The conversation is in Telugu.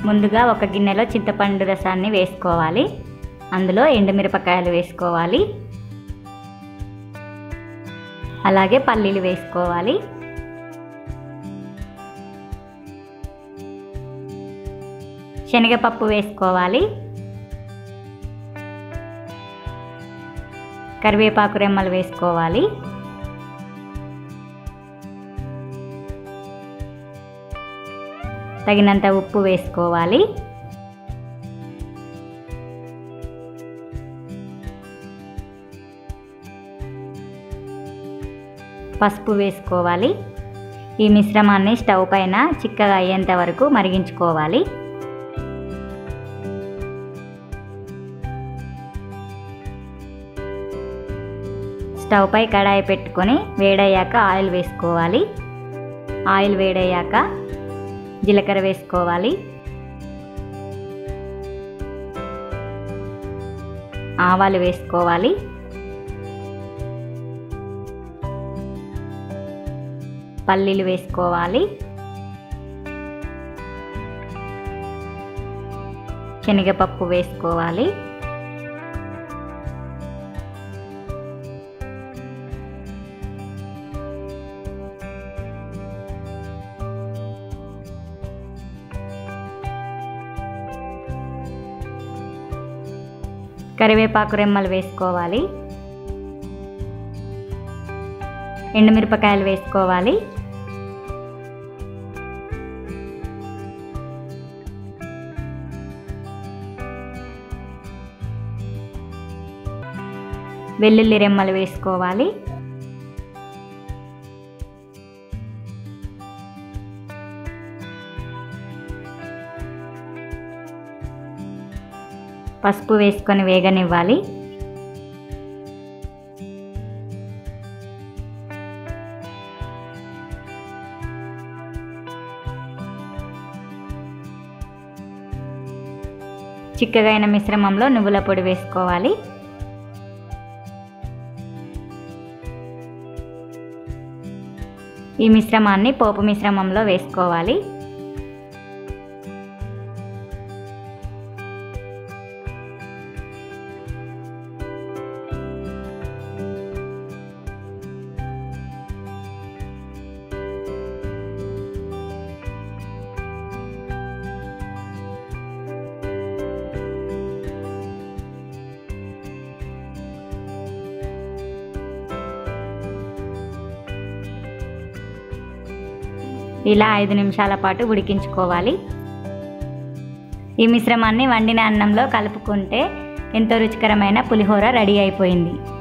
ముందుగా ఒక గిన్నెలో చింతపండు రసాన్ని వేసుకోవాలి అందులో ఎండుమిరపకాయలు వేసుకోవాలి అలాగే పల్లీలు వేసుకోవాలి శనగపప్పు వేసుకోవాలి కరివేపాకు రెమ్మలు వేసుకోవాలి తగినంత ఉప్పు వేసుకోవాలి పసుపు వేసుకోవాలి ఈ మిశ్రమాన్ని స్టవ్ పైన చిక్కగా అయ్యేంత వరకు మరిగించుకోవాలి స్టవ్ పై కడాయి పెట్టుకొని వేడయ్యాక ఆయిల్ వేసుకోవాలి ఆయిల్ వేడయ్యాక జీలకర్ర వేసుకోవాలి ఆవాలు వేసుకోవాలి పల్లీలు వేసుకోవాలి శనగపప్పు వేసుకోవాలి కరివేపాకు రెమ్మలు వేసుకోవాలి ఎండుమిరపకాయలు వేసుకోవాలి వెల్లుల్లి రెమ్మలు వేసుకోవాలి పసుపు వేసుకొని వేగనివ్వాలి చిక్కగా అయిన మిశ్రమంలో నువ్వుల పొడి వేసుకోవాలి ఈ మిశ్రమాన్ని పోపు మిశ్రమంలో వేసుకోవాలి ఇలా ఐదు నిమిషాల పాటు ఉడికించుకోవాలి ఈ మిశ్రమాన్ని వండిన అన్నంలో కలుపుకుంటే ఎంతో రుచికరమైన పులిహోర రెడీ అయిపోయింది